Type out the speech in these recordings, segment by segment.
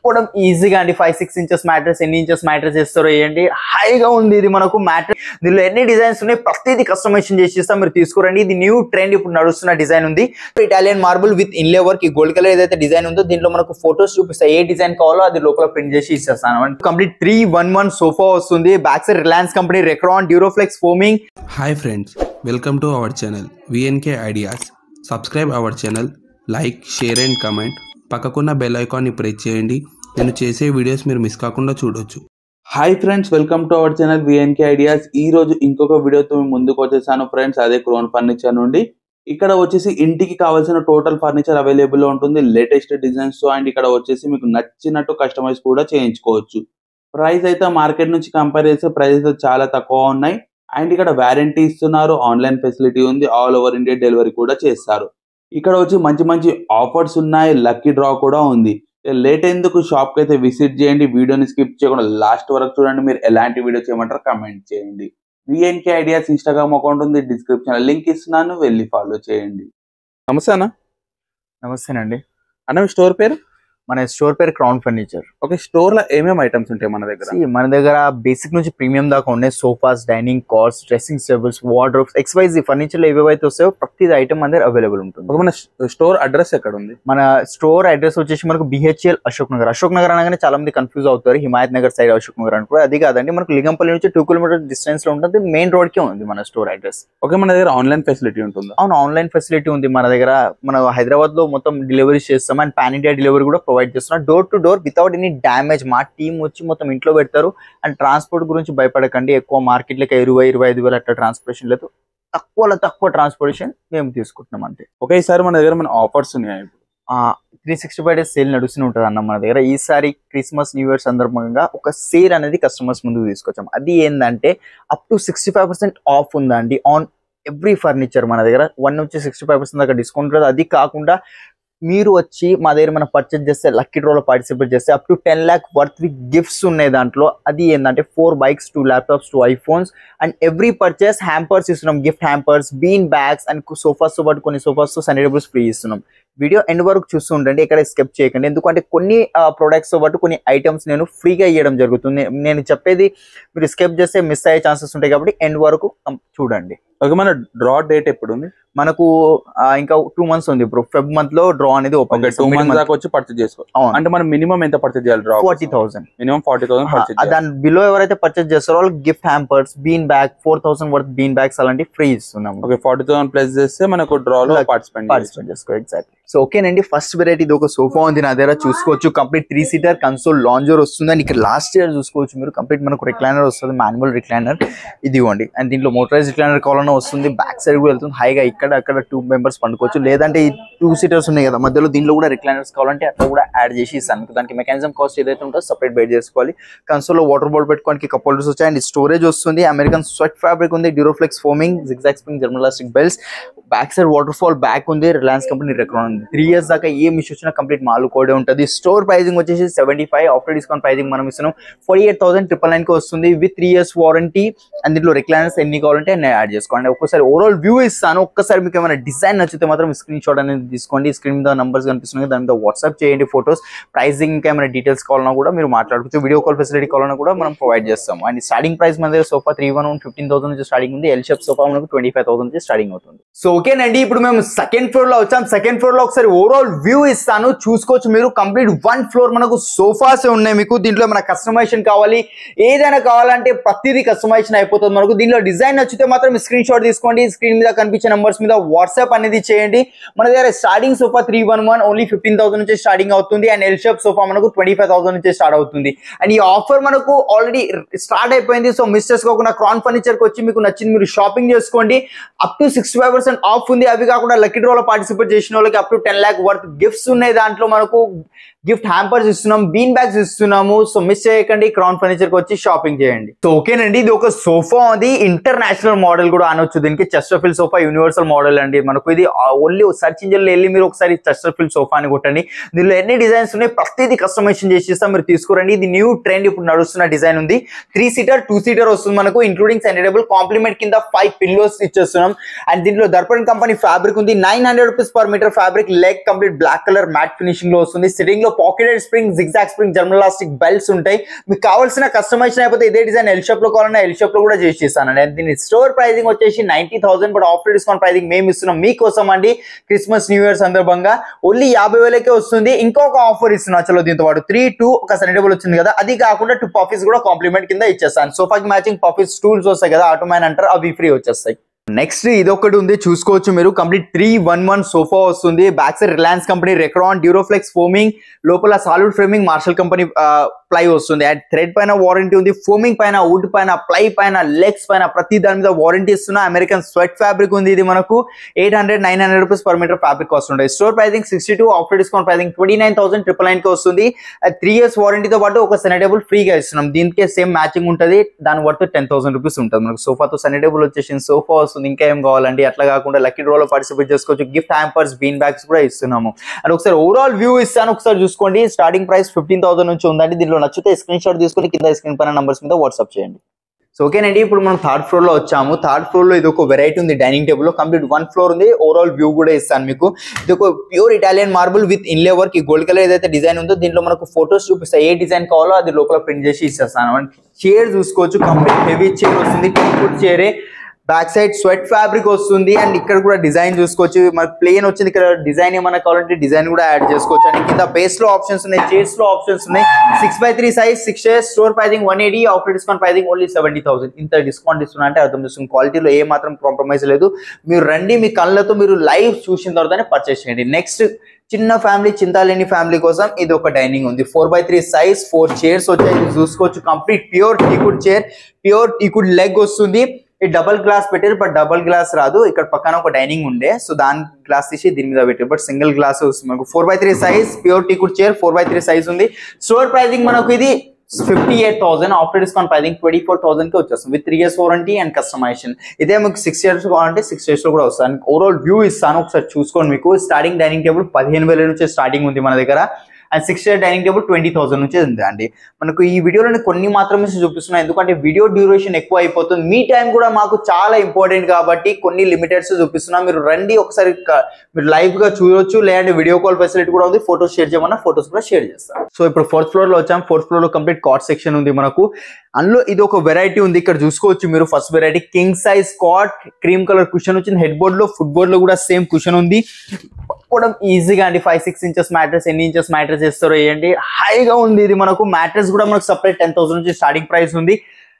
కట్టుకోవడం ఈజీగా అండి ఫైవ్ సిక్స్ ఇంచెస్ మ్యాట్రెస్ ఎన్ని ఇంచెస్ మ్యాట్రెస్ ఇస్తారో వేయండి హైగా ఉంది ఇది మనకు మ్యాట్రెస్ దీనిలో ఎన్ని డిజైన్స్ ఉన్నాయి ప్రతిదీ కస్టమైజేషన్ చేసి ఇస్తాం మీరు తీసుకురండి ఇది న్యూ ట్రెండ్ ఇప్పుడు నడుస్తున్న డిజైన్ ఉంది Italian marble with inlay work ఈ గోల్డ్ కలర్ ఏదైతే డిజైన్ ఉందో దీంట్లో మనకు ఫోటోస్ చూపిస్తాయి ఏ డిజైన్ కావాలో అది లోపల ప్రింట్ చేసి ఇచ్చేస్తాను complete three one one sofa వస్తుంది back side Reliance company Recron Duroflex foaming hi friends welcome to our channel VNK ideas subscribe our channel like share and comment పక్కకున్న బెల్ ఐకాన్ని ప్రెస్ చేయండి నేను చేసే వీడియోస్ మీరు మిస్ కాకుండా చూడొచ్చు hi friends welcome to our channel VNK ideas ఈ రోజు ఇంకొక వీడియోతో మీ ముందుకు వచ్చేసాను ఫ్రెండ్స్ అదే క్రోన్ ఫర్నిచర్ నుండి ఇక్కడ వచ్చేసి ఇంటికి కావాల్సిన టోటల్ ఫర్నిచర్ అవైలబుల్ లో ఉంటుంది లేటెస్ట్ డిజైన్స్ తో అండ్ ఇక్కడ వచ్చేసి మీకు నచ్చినట్టు కస్టమైజ్ కూడా చేయించుకోవచ్చు ప్రైస్ అయితే మార్కెట్ నుంచి కంపేర్ చేస్తే ప్రైస్ అయితే చాలా తక్కువ ఉన్నాయి అండ్ ఇక్కడ వారంటీ ఇస్తున్నారు ఆన్లైన్ ఫెసిలిటీ ఉంది ఆల్ ఓవర్ ఇండియా డెలివరీ కూడా చేస్తారు ఇక్కడ వచ్చి మంచి మంచి ఆఫర్స్ ఉన్నాయి లక్కీ డ్రా కూడా ఉంది లేట్ ఎందుకు షాప్ కి అయితే విజిట్ చేయండి వీడియోని స్కిప్ చేయకుండా లాస్ట్ వరకు చూడండి మీరు ఎలాంటి వీడియో చేయమంటారో కమెంట్ చేయండి విఎన్కే ఐడియాస్ ఇన్స్టాగ్రామ్ అకౌంట్ ఉంది డిస్క్రిప్షన్ లింక్ ఇస్తున్నాను వెళ్ళి ఫాలో చేయండి నమస్తే అన్న నమస్తేనండి అన్న మీ స్టోర్ పేరు మన స్టోర్ పేరు క్రౌన్ ఫర్నిచర్ ఓకే స్టోర్ లో ఏమేమి ఐటమ్స్ ఉంటాయి మన దగ్గర See, మన దగ్గర బేసిక్ నుంచి ప్రీమియం దాకా ఉన్నాయి sofas dining chairs dressing tables wardrobes ఎక్స్వైజ్ ఫర్నిచర్ లో ఏవేవైతే వస్తాయో ప్రతి ఐటమ్ అందరు అవైలబుల్ ఉంటుంది ఒక మన స్టోర్ అడ్రస్ ఎక్కడ ఉంది మన స్టోర్ అడ్రస్ వచ్చేసి మనకు బిహెచ్ఎల్ అశోక్ నగర్ అశోక్ నగర్ అనగానే చాలా మంది కన్ఫ్యూజ్ అవుతారు హిమాయత్ నగర్ సైడ్ అశోక్ నగర్ అనుకో అది కాదండి మనకు లింగంపల్లి నుంచి టూ కిలోమీటర్ డిస్టెన్స్ లో ఉంటుంది మెయిన్ రోడ్ కే ఉంది మన స్టోర్ అడ్రస్ ఓకే మన దగ్గర ఆన్లైన్ ఫెసిలిటీ ఉంటుందా అవును ఆన్లైన్ ఫెసిలిటీ ఉంది మన దగ్గర మన హైదరాబాద్ లో మొత్తం డెలివరీ చేస్తాం అండ్ పాన్ ఇండియా డెలివరీ కూడా ప్రొవైడ్ చేస్తున్నాం door to door without any damage మా టీం వచ్చి మొత్తం ఇంట్లో పెడతారు అండ్ ట్రాన్స్పోర్ట్ గురించి భయపడకండి ఎక్కువ మార్కెట్లకి ఇరవై ఇరవై ఐదు వేలు అట్లా ట్రాన్స్పోర్టేషన్ లేదు తక్కువలో తక్కువ ట్రాన్స్పోర్టేషన్ మేము తీసుకుంటున్నాం అంతే ఓకే ఈసారి మన దగ్గర మన ఆఫర్స్ ఉన్నాయి three sixty five days sale నడుస్తూనే ఉంటుంది అన్న మన దగ్గర ఈసారి క్రిస్మస్ న్యూ ఇయర్ సందర్భంగా ఒక సేల్ అనేది కస్టమర్స్ ముందుకు తీసుకొచ్చాం అది ఏంటంటే up to sixty five percent off ఉందండి ఆన్ ఎవ్రీ ఫర్నిచర్ మన దగ్గర వన్ నుంచి సిక్స్టీ ఫైవ్ పర్సెంట్ దాకా డిస్కౌంట్ ఉంటుంది అది కాకుండా మీరు వచ్చి మా దగ్గర మనం పర్చేస్ చేస్తే లక్కీ డ్రోలో పార్టిసిపేట్ చేస్తే up to ten lakh worth with gifts ఉన్నాయి దాంట్లో అది ఏంటంటే four bikes two laptops two iPhones and every purchase hampers ఇస్తున్నాం gift hampers bean bags and sofas తో పాటు కొన్ని సోఫాస్ తో సనీ టేబుల్స్ ఫ్రీ ఇస్తున్నాం వీడియో ఎండ్ వరకు చూస్తూ ఉండండి ఇక్కడ స్కెప్ చేయకండి ఎందుకంటే కొన్ని ప్రొడక్ట్స్ తో పాటు కొన్ని ఐటమ్స్ నేను ఫ్రీగా ఇవ్వడం జరుగుతుంది నేను చెప్పేది మీరు స్కెప్ చేస్తే మిస్ అయ్యే ఛాన్సెస్ ఉంటాయి కాబట్టి ఎండ్ వరకు um, చూడండి ఓకే మన డ్రా డేట్ ఎప్పుడు ఉంది మనకు ఆ, ఇంకా టూ మంత్స్ ఉంది ఇప్పుడు ఫెబ్ మంత్ లో డ్రా అనేది ఓపెన్ ఓకే టూ మంత్స్ దాకా వచ్చి పర్చేజ్ చేసుకో అంటే మనం మినిమం ఎంత పర్చేజ్ చేయాలి draw forty thousand minimum forty thousand purchase దాని బిలో ఎవరైతే పర్చేస్ చేస్తారో వాళ్ళకి gift hampers bean bag four thousand worth bean bags అలాంటి ఫ్రీ ఇస్తున్నాము ఓకే ఫార్టీ థౌసండ్ ప్లస్ చేస్తే మనకు డ్రా లో Like, పార్టిసిపేట్ పార్టిసిపేట్ చేసుకో ఎగ్జాక్ట్లీ సో ఓకేనండి ఫస్ట్ వెరైటీ ఇది ఒక సోఫా ఉంది నా దగ్గర చూసుకోవచ్చు complete three seater console lounger వస్తుంది అండ్ ఇక్కడ లాస్ట్ ఇయర్ చూసుకోవచ్చు మీరు కంప్లీట్ మనకు రిక్లైనర్ వస్తుంది మాన్యువల్ రిక్లైనర్ ఇది ఇవ్వండి అండ్ దీంట్లో మోటరైజ్ రిక్లైనర్ కావాలన్నా వస్తుంది బ్యాక్ సైడ్ కూడా వెళ్తుంది హైగా ఇక్కడ అక్కడ టూ మెంబర్స్ పండుకోవచ్చు లేదంటే ఈ టూ సీటర్స్ ఉన్నాయి కదా మధ్యలో దీంట్లో కూడా రిక్లైనర్స్ కావాలంటే అట్లా కూడా యాడ్ చేసి ఇస్తాను దానికి మెకానిజం కాస్ట్ ఏదైతే ఉంటుందో సపరేట్ బేర్ చేసుకోవాలి కన్సోల్ లో వాటర్ బాల్ పెట్టుకోవడానికి కప్ హోల్డర్స్ వచ్చాయి అండ్ స్టోరేజ్ వస్తుంది అమెరికన్ స్వెట్ ఫ్యాబ్రిక్ ఉంది Duroflex foaming zigzag spring జర్మలాస్టిక్ belts back side waterfall back ఉంది రిలయన్స్ కంపెనీ రెక్రాన్ ఉంది త్రీ ఇయర్స్ దాకా ఏం ఇష్యూ వచ్చినా కంప్లీట్ మాల్ కోడే ఉంటుంది స్టోర్ ప్రైసింగ్ వచ్చేసి seventy five after discount pricing మనం ఇస్తున్నాం forty eight thousand triple nine కి వస్తుంది with three years warranty and దీంట్లో రిక్లైనర్స్ ఎన్ని కావాలంటే నేను యాడ్ చేసుకోండి ఒక్కసారి ఓవరాల్ వ్యూ ఇస్తాను ఒక్కసారి మీకు ఏమైనా డిజైన్ నచ్చితే మాత్రం స్క్రీన్ షాట్ అనేది తీసుకోండి స్క్రీన్ మీద నంబర్స్ కనిపిస్తున్నాయి దాని మీద వాట్సాప్ చేయండి ఫొటోస్ ప్రైసింగ్ ఇంకా ఏమైనా డీటెయిల్స్ కావాలన్నా కూడా మీరు మాట్లాడుకోవచ్చు వీడియో కాల్ ఫెసిలిటీ కావాలన్నా కూడా మనం ప్రొవైడ్ చేస్తాం అండ్ స్టార్టింగ్ ప్రైస్ మన దగ్గర sofa three one fifteen thousand నుంచి స్టార్టింగ్ ఉంది ఎల్ షేప్ సోఫా మనకు ట్వంటీ ఫైవ్ థౌసండ్ నుంచి స్టార్టింగ్ అవుతుంది సో ఓకేనండి ఇప్పుడు మేము సెకండ్ ఫ్లోర్ లో వచ్చాం సెకండ్ ఫ్లోర్ లో ఒకసారి ఓవరాల్ వ్యూ ఇస్తాను చూసుకోవచ్చు మీరు కంప్లీట్ వన్ ఫ్లోర్ మనకు సోఫాస్ ఉన్నాయి మీకు దీంట్లో మన కస్టమైజేషన్ కావాలి ఏదైనా కావాలంటే ప్రతిదీ కస్టమైజేషన్ అయిపోతుంది మనకు దీనిలో డిజైన్ నచ్చితే మాత్రం స్క్రీన్ షాట్ తీసుకోండి స్క్రీన్ మీద కనిపించే నంబర్స్ మీద వాట్సాప్ అనేది చేయండి మన దగ్గర starting sofa three one one only fifteen thousand నుంచి స్టార్టింగ్ అవుతుంది అండ్ ఎల్ షేప్ సోఫా మనకు ట్వంటీ ఫైవ్ థౌసండ్ నుంచి స్టార్ట్ అవుతుంది అండ్ ఈ ఆఫర్ మనకు ఆల్రెడీ స్టార్ట్ అయిపోయింది సో మిస్ చేసుకోకుండా క్రాన్ ఫర్నిచర్ కి వచ్చి మీకు నచ్చింది మీరు షాపింగ్ చేసుకోండి up to sixty five percent off ఉంది అవి కాకుండా లక్కీ డ్రోలో పార్టిసిపేట్ చేసిన వాళ్ళకి up to ten lakh worth gifts ఉన్నాయి దాంట్లో మనకు గిఫ్ట్ హ్యాంపర్స్ ఇస్తున్నాం బీన్ బ్యాగ్స్ ఇస్తున్నాము సో మిస్ చేయకండి క్రౌన్ ఫర్నిచర్ కి వచ్చి షాపింగ్ చేయండి సో ఓకేనండి ఇది ఒక సోఫా అది ఇంటర్నేషనల్ మోడల్ కూడా అనొచ్చు దీనికి చెస్టర్ఫిల్ సోఫా యూనివర్సల్ మోడల్ అండి మనకు ఇది ఓన్లీ సర్చ్ ఇంజిన్ లో వెళ్ళి మీరు ఒకసారి చెస్టర్ఫిల్ సోఫా అని కొట్టండి దీనిలో ఎన్ని డిజైన్స్ ఉన్నాయి ప్రతిదీ కస్టమైజేషన్ చేసి ఇస్తాం మీరు తీసుకురండి ఇది న్యూ ట్రెండ్ ఇప్పుడు నడుస్తున్న డిజైన్ ఉంది త్రీ సీటర్ టూ సీటర్ వస్తుంది మనకు ఇంక్లూడింగ్ సెండేబుల్ కాంప్లిమెంట్ కింద ఫైవ్ పిల్లోస్ ఇచ్చేస్తున్నాం అండ్ దీంట్లో దర్పణ్ కంపెనీ ఫ్యాబ్రిక్ ఉంది nine hundred rupees per metre fabric fabric leg complete black colour matt finishing లో వస్తుంది సిట్టింగ్ లో pocketed spring zigzag spring జర్మలాస్టిక్ belts ఉంటాయి మీకు కావాల్సిన కస్టమైజేషన్ అయిపోతే ఇదే డిజైన్ ఎల్ షాప్ లో కావాలన్నా ఎల్ షాప్ లో కూడా చేసి ఇస్తాను నేను దీని స్టోర్ ప్రైసింగ్ వచ్చేసి ninety thousand but offer discount pricing మేము ఇస్తున్నాం మీకోసం అండి క్రిస్మస్ న్యూ ఇయర్ సందర్భంగా ఓన్లీ యాభై వేలకే వస్తుంది ఇంకొక ఆఫర్ ఇస్తున్నా చలో దీంతో పాటు త్రీ టూ ఒక సనిటబుల్ వచ్చింది కదా అది కాకుండా టూ పఫీస్ కూడా కాంప్లిమెంట్ కింద ఇచ్చేస్తాను సోఫాకి మ్యాచింగ్ పఫీస్ స్టూల్స్ వస్తాయి కదా ఆటోమ్యాన్ అంటారు అవి ఫ్రీ వచ్చేస్తాయి నెక్స్ట్ ఇది ఒకటి ఉంది చూసుకోవచ్చు మీరు complete three one one sofa వస్తుంది back side Reliance company Recron Duroflex foaming లోపల solid framing Marshal company ply వస్తుంది అండ్ థ్రెడ్ పైన వారంటీ ఉంది ఫోమింగ్ పైన వుడ్ పైన ప్లై పైన లెగ్స్ పైన ప్రతి దాని మీద వారంటీ ఇస్తున్న అమెరికన్ స్వెట్ ఫ్యాబ్రిక్ ఉంది ఇది మనకు eight hundred nine hundred rupees per metre fabric cost ఉంటుంది store pricing sixty two offer discount pricing twenty nine thousand triple nine కి వస్తుంది త్రీ ఇయర్స్ వారంటీతో పాటు ఒక సెనటేబుల్ ఫ్రీగా ఇస్తున్నాం దీనికి సేమ్ మ్యాచింగ్ ఉంటుంది దాని వర్త్ టెన్ థౌసండ్ రూపీస్ ఉంటుంది మనకు సోఫాతో సెనటేబుల్ వచ్చేసి సోఫా వస్తుంది ఇంకా ఏం కావాలండి అట్లా కాకుండా లక్కీ డ్రోలో పార్టిసిపేట్ చేసుకోవచ్చు గిఫ్ట్ హ్యాంపర్స్ బీన్ బ్యాగ్స్ కూడా ఇస్తున్నాము అండ్ ఒకసారి ఓవరాల్ వ్యూ ఇస్తాను ఒకసారి చూసుకోండి స్టార్టింగ్ ప్రైస్ ఫిఫ్టీన్ థౌసండ్ నుంచి ఉందండి దీనిలో నచ్చితే స్క్రీన్ షాట్ తీసుకొని కింద స్క్రీన్ పైన నంబర్స్ మీద వాట్సాప్ చేయండి సో ఓకేనండి ఇప్పుడు మనం థర్డ్ ఫ్లోర్ లో వచ్చాము థర్డ్ ఫ్లోర్ లో ఇది ఒక వెరైటీ ఉంది డైనింగ్ టేబుల్ లో కంప్లీట్ వన్ ఫ్లోర్ ఉంది ఓవరాల్ వ్యూ కూడా ఇస్తాను మీకు ఇది ఒక pure Italian marble with inlay work ఈ గోల్డ్ కలర్ ఏదైతే డిజైన్ ఉందో దీంట్లో మనకు ఫోటోస్ చూపిస్తాయి ఏ డిజైన్ కావాలో అది లోపల ప్రింట్ చేసి ఇచ్చేస్తాను చైర్ చూసుకోవచ్చు కంప్లీట్ హెవీ చైర్ వస్తుంది ఫుడ్ చైరే బ్యాక్ సైడ్ స్వెట్ ఫ్యాబ్రిక్ వస్తుంది అండ్ ఇక్కడ కూడా డిజైన్ చూసుకోవచ్చు మనకి ప్లేన్ వచ్చింది ఇక్కడ డిజైన్ ఏమైనా కావాలంటే డిజైన్ కూడా యాడ్ చేసుకోవచ్చు అండ్ కింద బేస్ లో ఆప్షన్స్ ఉన్నాయి చైర్స్ లో ఆప్షన్స్ ఉన్నాయి six by three size six chairs store pricing one eighty offer discount pricing only seventy thousand ఇంత డిస్కౌంట్ ఇస్తున్నా అంటే అర్థం చేస్తుంది క్వాలిటీలో ఏ మాత్రం కాంప్రమైజ్ లేదు మీరు రండి మీ కళ్ళతో మీరు లైవ్ చూసిన తర్వాతనే పర్చేస్ చేయండి నెక్స్ట్ చిన్న ఫ్యామిలీ చింతాలేని ఫ్యామిలీ కోసం ఇది ఒక డైనింగ్ ఉంది four by three size four chairs వచ్చాయి ఇది చూసుకోవచ్చు complete pure teakwood chair pure teakwood leg వస్తుంది ఈ డబల్ గ్లాస్ పెట్టారు బట్ డబల్ గ్లాస్ రాదు ఇక్కడ పక్కన ఒక డైనింగ్ ఉండే సో దాని గ్లాస్ తీసి దీని మీద పెట్టారు బట్ సింగిల్ గ్లాస్ వస్తుంది మనకు four by three size pure teakwood chair four by three size ఉంది స్టోర్ ప్రైసింగ్ మనకు ఇది fifty eight thousand after discount pricing twenty four thousand కి వచ్చేస్తుంది with three years warranty and customization ఇదే మీకు six years కావాలంటే సిక్స్ ఇయర్స్ లో కూడా వస్తుంది ఓవరాల్ వ్యూ ఇస్తాను ఒకసారి చూసుకోండి మీకు స్టార్టింగ్ డైనింగ్ టేబుల్ పదిహేను వేల నుంచి స్టార్టింగ్ ఉంది మన దగ్గర and six year dining table twenty thousand నుంచి ఉంది అండి మనకు ఈ వీడియోలో కొన్ని మాత్రమే చూపిస్తున్నాయి ఎందుకంటే వీడియో డ్యూరేషన్ ఎక్కువ అయిపోతుంది మీ టైం కూడా మాకు చాలా ఇంపార్టెంట్ కాబట్టి కొన్ని లిమిటెడ్స్ చూపిస్తున్నాం మీరు రండి ఒకసారి క- మీరు లైవ్ గా చూడొచ్చు లేదంటే వీడియో కాల్ ఫెసిలిటీ కూడా ఉంది ఫోటోస్ షేర్ చేయమన్నా ఫోటోస్ కూడా షేర్ చేస్తాం సో ఇప్పుడు ఫోర్త్ ఫ్లోర్ లో వచ్చాం ఫోర్త్ ఫ్లోర్ లో కంప్లీట్ కాట్ సెక్షన్ ఉంది మనకు అందులో ఇది ఒక వెరైటీ ఉంది ఇక్కడ చూసుకోవచ్చు మీరు first variety king size cot cream colour cushion వచ్చింది హెడ్ బోర్డ్ లో ఫుట్ బోర్డ్ లో కూడా సేమ్ కుషన్ ఉంది కూడా ఈజీగా అండి ఫైవ్ సిక్స్ ఇంచెస్ మ్యాట్రెస్ ఎన్ని ఇంచెస్ మ్యాట్రెస్ వేస్తారో వేయండి హైగా ఉంది ఇది మనకు మ్యాట్రెస్ కూడా మనకు సపరేట్ టెన్ థౌసండ్ నుంచి స్టార్టింగ్ ప్రైస్ ఉంది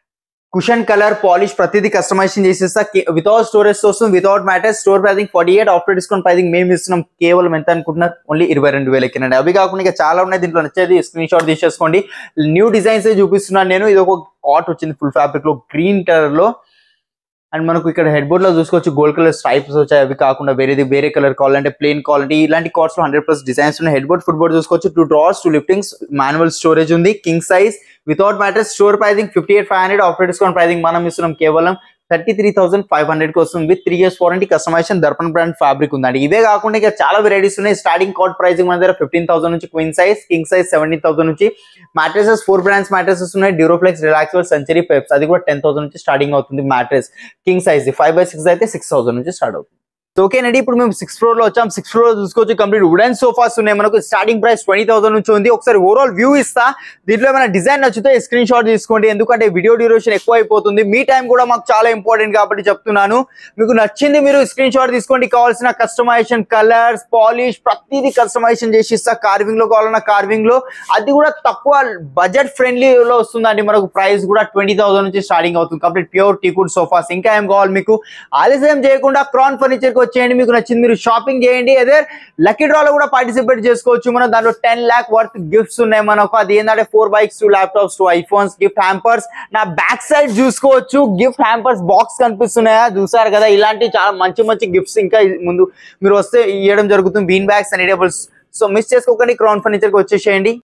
కుషన్ కలర్ పాలిష్ ప్రతిదీ కస్టమైజేషన్ చేసేస్తా వితౌట్ స్టోరేజ్ వస్తుంది without mattress store pricing forty eight after discount pricing మేము ఇస్తున్నాం కేవలం ఎంత అనుకుంటున్నారు ఓన్లీ ఇరవై రెండు వేలకినండి అవి కాకుండా ఇంకా చాలా ఉన్నాయి దీంట్లో నచ్చేది స్క్రీన్ షాట్ తీసేసుకోండి న్యూ డిజైన్స్ చూపిస్తున్నాను నేను ఇది ఒక కాట్ వచ్చింది ఫుల్ ఫ్యాబ్రిక్ లో గ్రీన్ కలర్ లో అండ్ మనకు ఇక్కడ హెడ్ బోర్డ్ లో చూసుకోవచ్చు గోల్డ్ కలర్ స్ట్రైప్స్ వచ్చాయి అవి కాకుండా వేరేది వేరే కలర్ కావాలంటే ప్లేన్ కావాలంటే ఇలాంటి కార్డ్స్ లో హండ్రెడ్ ప్లస్ డిజైన్స్ ఉన్నాయి హెడ్ బోర్డ్ ఫుట్ బోర్డ్ చూసుకోవచ్చు two drawers two liftings manual storage ఉంది king size without mattress store pricing fifty eight five hundred offer discount pricing మనం ఇస్తున్నాం కేవలం thirty three thousand five hundred కి వస్తుంది with three years warranty customization Darpan brand fabric ఉందండి ఇవే కాకుండా ఇంకా చాలా వెరైటీస్ ఉన్నాయి స్టార్టింగ్ కార్డ్ ప్రైసింగ్ మన దగ్గర ఫిఫ్టీన్ థౌసండ్ నుంచి queen size king size seventeen thousand నుంచి మ్యాట్రెసెస్ ఫోర్ బ్రాండ్స్ మ్యాట్రెసెస్ ఉన్నాయి డ్యూరోఫ్లెక్స్ రిలాక్సిబుల్ సెంచరీ పెప్స్ అది కూడా టెన్ థౌసండ్ నుంచి స్టార్టింగ్ అవుతుంది mattress king size five by six అయితే సిక్స్ థౌసండ్ నుంచి స్టార్ట్ అవుతుంది సో ఓకేనండి ఇప్పుడు మేము సిక్స్ ఫ్లోర్ లో వచ్చాం సిక్స్ ఫ్లోర్ లో చూసుకోవచ్చు కంప్లీట్ వుడెన్ సోఫాస్ ఉన్నాయి మనకు స్టార్టింగ్ ప్రైస్ ట్వంటీ థౌసండ్ నుంచి ఉంది ఒకసారి ఓవరాల్ వ్యూ ఇస్తా దీంట్లో ఏమైనా డిజైన్ నచ్చితే స్క్రీన్ షాట్ తీసుకోండి ఎందుకంటే వీడియో డ్యూరేషన్ ఎక్కువ అయిపోతుంది మీ టైం కూడా మాకు చాలా ఇంపార్టెంట్ కాబట్టి చెప్తున్నాను మీకు నచ్చింది మీరు స్క్రీన్ షాట్ తీసుకోండి కావాల్సిన కస్టమైజేషన్ కలర్స్ పాలిష్ ప్రతిదీ కస్టమైజేషన్ చేసి ఇస్తా కార్వింగ్ లో కావాలన్నా కార్వింగ్ లో అది కూడా తక్కువ బడ్జెట్ ఫ్రెండ్లీలో వస్తుందండి మనకు ప్రైస్ కూడా ట్వంటీ థౌసండ్ నుంచి స్టార్టింగ్ అవుతుంది కంప్లీట్ ప్యూర్ టీకుడ్ సోఫాస్ ఇంకా ఏం కావాలి మీకు ఆలస్యం చేయకుండా క్రాన్ ఫర్నిచర్ కి వచ్చేయండి మీకు నచ్చింది మీరు షాపింగ్ చేయండి అదే లక్కీ డ్రాలో కూడా పార్టిసిపేట్ చేసుకోవచ్చు మనం దాంట్లో టెన్ ల్యాక్ వర్త్ గిఫ్ట్స్ ఉన్నాయి మనకు అది ఏంటంటే four bikes two laptops two iPhones gift hampers నా బ్యాక్ సైడ్ చూసుకోవచ్చు గిఫ్ట్ హ్యాంపర్స్ బాక్స్ కనిపిస్తున్నాయా చూసారు కదా ఇలాంటి చాలా మంచి మంచి గిఫ్ట్స్ ఇంకా ముందు మీరు వస్తే ఇవ్వడం జరుగుతుంది bean bags and so miss చేసుకోకండి క్రౌన్ ఫర్నిచర్ కి వచ్చేసేయండి